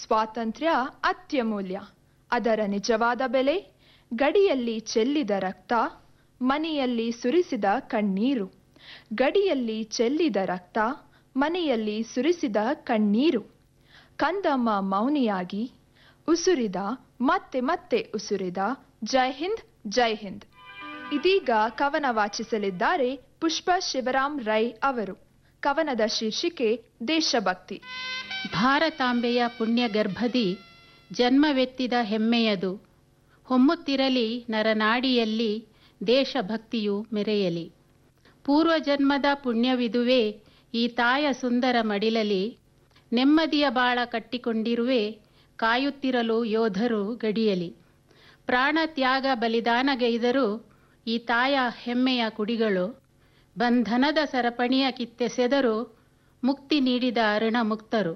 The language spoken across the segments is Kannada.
ಸ್ವಾತಂತ್ರ್ಯ ಅತ್ಯಮೂಲ್ಯ ಅದರ ನಿಜವಾದ ಬೆಲೆ ಗಡಿಯಲ್ಲಿ ಚೆಲ್ಲಿದ ರಕ್ತ ಮನೆಯಲ್ಲಿ ಸುರಿಸಿದ ಕಣ್ಣೀರು ಗಡಿಯಲ್ಲಿ ಚೆಲ್ಲಿದ ರಕ್ತ ಮನೆಯಲ್ಲಿ ಸುರಿಸಿದ ಕಣ್ಣೀರು ಕಂದಮ್ಮ ಮೌನಿಯಾಗಿ ಉಸುರಿದ ಮತ್ತೆ ಮತ್ತೆ ಉಸುರಿದ ಜೈ ಹಿಂದ್ ಜೈ ಹಿಂದ್ ಇದೀಗ ಕವನ ವಾಚಿಸಲಿದ್ದಾರೆ ಪುಷ್ಪ ಶಿವರಾಮ್ ರೈ ಅವರು ಕವನದ ಶೀರ್ಷಿಕೆ ದೇಶಭಕ್ತಿ ಭಾರತಾಂಬೆಯ ಪುಣ್ಯಗರ್ಭದಿ ಜನ್ಮವೆತ್ತಿದ ಹೆಮ್ಮೆಯದು ಹೊಮ್ಮುತ್ತಿರಲಿ ನರನಾಡಿಯಲ್ಲಿ ದೇಶಭಕ್ತಿಯು ಮೆರೆಯಲಿ ಪೂರ್ವಜನ್ಮದ ಪುಣ್ಯವಿದುವೆ ಈ ತಾಯ ಸುಂದರ ಮಡಿಲಲಿ ನೆಮ್ಮದಿಯ ಬಾಳ ಕಟ್ಟಿಕೊಂಡಿರುವೆ ಕಾಯುತ್ತಿರಲು ಯೋಧರು ಗಡಿಯಲಿ ಪ್ರಾಣ ತ್ಯಾಗ ಬಲಿದಾನಗೈದರು ಈ ತಾಯ ಹೆಮ್ಮೆಯ ಕುಡಿಗಳು ಬಂಧನದ ಸರಪಣಿಯ ಕಿತ್ತೆಸೆದರು ಮುಕ್ತಿ ನೀಡಿದ ಋಣಮುಕ್ತರು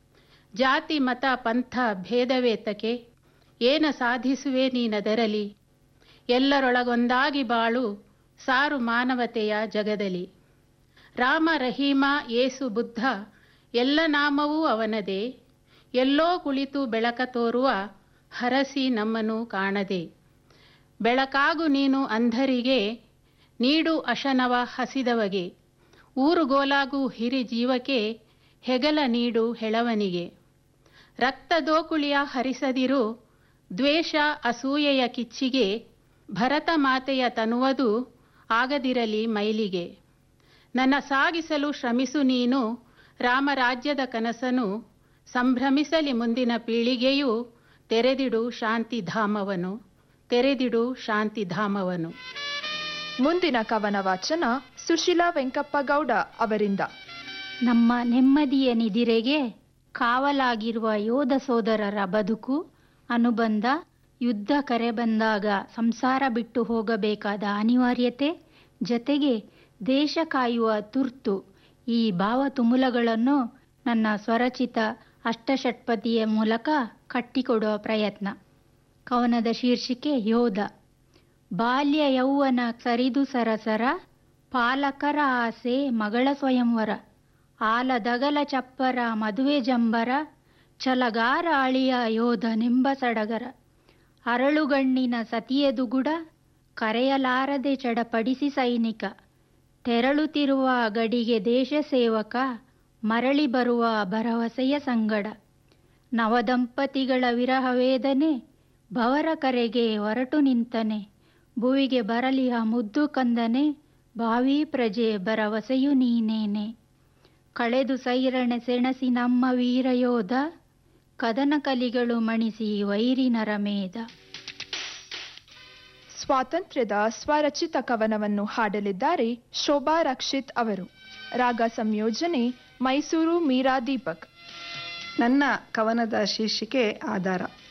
ಜಾತಿ ಮತ ಪಂಥ ಭೇದವೇತಕೆ ಏನ ಸಾಧಿಸುವೆ ನೀನದರಲಿ ಎಲ್ಲರೊಳಗೊಂದಾಗಿ ಬಾಳು ಸಾರು ಮಾನವತೆಯ ಜಗದಲಿ ರಾಮ ರಹೀಮ ಏಸು ಬುದ್ಧ ಎಲ್ಲ ನಾಮವೂ ಅವನದೇ ಎಲ್ಲೋ ಕುಳಿತು ಬೆಳಕ ತೋರುವ ಹರಸಿ ನಮ್ಮನು ಕಾಣದೆ ಬೆಳಕಾಗು ನೀನು ಅಂಧರಿಗೆ ನೀಡು ಅಶನವ ಹಸಿದವಗೆ ಊರುಗೋಲಾಗು ಹಿರಿ ಜೀವಕ್ಕೆ ಹೆಗಲ ನೀಡು ಹೆಳವನಿಗೆ ರಕ್ತದೋಕುಳಿಯ ಹರಿಸದಿರು ದ್ವೇಷ ಅಸೂಯೆಯ ಕಿಚ್ಚಿಗೆ ಭರತ ಮಾತೆಯ ತನುವದು ಆಗದಿರಲಿ ಮೈಲಿಗೆ ನನ್ನ ಸಾಗಿಸಲು ಶ್ರಮಿಸು ನೀನು ರಾಮರಾಜ್ಯದ ಕನಸನು ಸಂಭ್ರಮಿಸಲಿ ಮುಂದಿನ ಪೀಳಿಗೆಯು ತೆರೆದಿಡು ಶಾಂತಿಧಾಮವನು ತೆರೆದಿಡು ಶಾಂತಿಧಾಮವನು ಮುಂದಿನ ಕವನ ವಾಚನ ಸುಶೀಲಾ ವೆಂಕಪ್ಪಗೌಡ ಅವರಿಂದ ನಮ್ಮ ನೆಮ್ಮದಿಯ ನಿದಿರೆಗೆ ಕಾವಲಾಗಿರುವ ಯೋಧ ಸೋದರರ ಬದುಕು ಅನುಬಂಧ ಯುದ್ಧ ಕರೆ ಬಂದಾಗ ಸಂಸಾರ ಬಿಟ್ಟು ಹೋಗಬೇಕಾದ ಅನಿವಾರ್ಯತೆ ಜತೆಗೆ ದೇಶ ಕಾಯುವ ತುರ್ತು ಈ ಭಾವತುಮುಲಗಳನ್ನು ನನ್ನ ಸ್ವರಚಿತ ಅಷ್ಟಷಟ್ಪದಿಯ ಮೂಲಕ ಕಟ್ಟಿಕೊಡುವ ಪ್ರಯತ್ನ ಕವನದ ಶೀರ್ಷಿಕೆ ಯೋಧ ಬಾಲ್ಯ ಯೌವನ ಸರಿದು ಸರಸರ ಪಾಲಕರ ಆಸೆ ಮಗಳ ಸ್ವಯಂವರ ಆಲದಗಲ ಚಪ್ಪರ ಮದುವೆ ಜಂಬರ ಛಲಗಾರ ಅಳಿಯ ಯೋಧ ನಿಂಬ ಸಡಗರ ಅರಳುಗಣ್ಣಿನ ಸತಿಯದುಗುಡ ಕರೆಯಲಾರದೆ ಚಡಪಡಿಸಿ ಸೈನಿಕ ತೆರಳುತ್ತಿರುವ ಗಡಿಗೆ ದೇಶ ಸೇವಕ ಮರಳಿ ಬರುವ ಭರವಸೆಯ ಸಂಗಡ ನವದಂಪತಿಗಳ ವಿರಹ ವೇದನೆ ಭವರ ಕರೆಗೆ ಹೊರಟು ನಿಂತನೆ ಭುವಿಗೆ ಬರಲಿ ಆ ಮುದ್ದು ಕಂದನೆ ಭಾವಿ ಪ್ರಜೆ ಭರವಸೆಯು ನೀನೇನೆ ಕಳೆದು ಸೈರಣೆ ಸೆಣಸಿ ನಮ್ಮ ವೀರಯೋಧ ಕದನ ಕಲಿಗಳು ಮಣಿಸಿ ವೈರಿ ನರಮೇಧ ಸ್ವಾತಂತ್ರ್ಯದ ಸ್ವರಚಿತ ಕವನವನ್ನು ಹಾಡಲಿದ್ದಾರೆ ಶೋಭಾ ರಕ್ಷಿತ್ ಅವರು ರಾಗ ಸಂಯೋಜನೆ ಮೈಸೂರು ಮೀರಾ ದೀಪಕ್ ನನ್ನ ಕವನದ ಶೀರ್ಷಿಕೆ ಆಧಾರ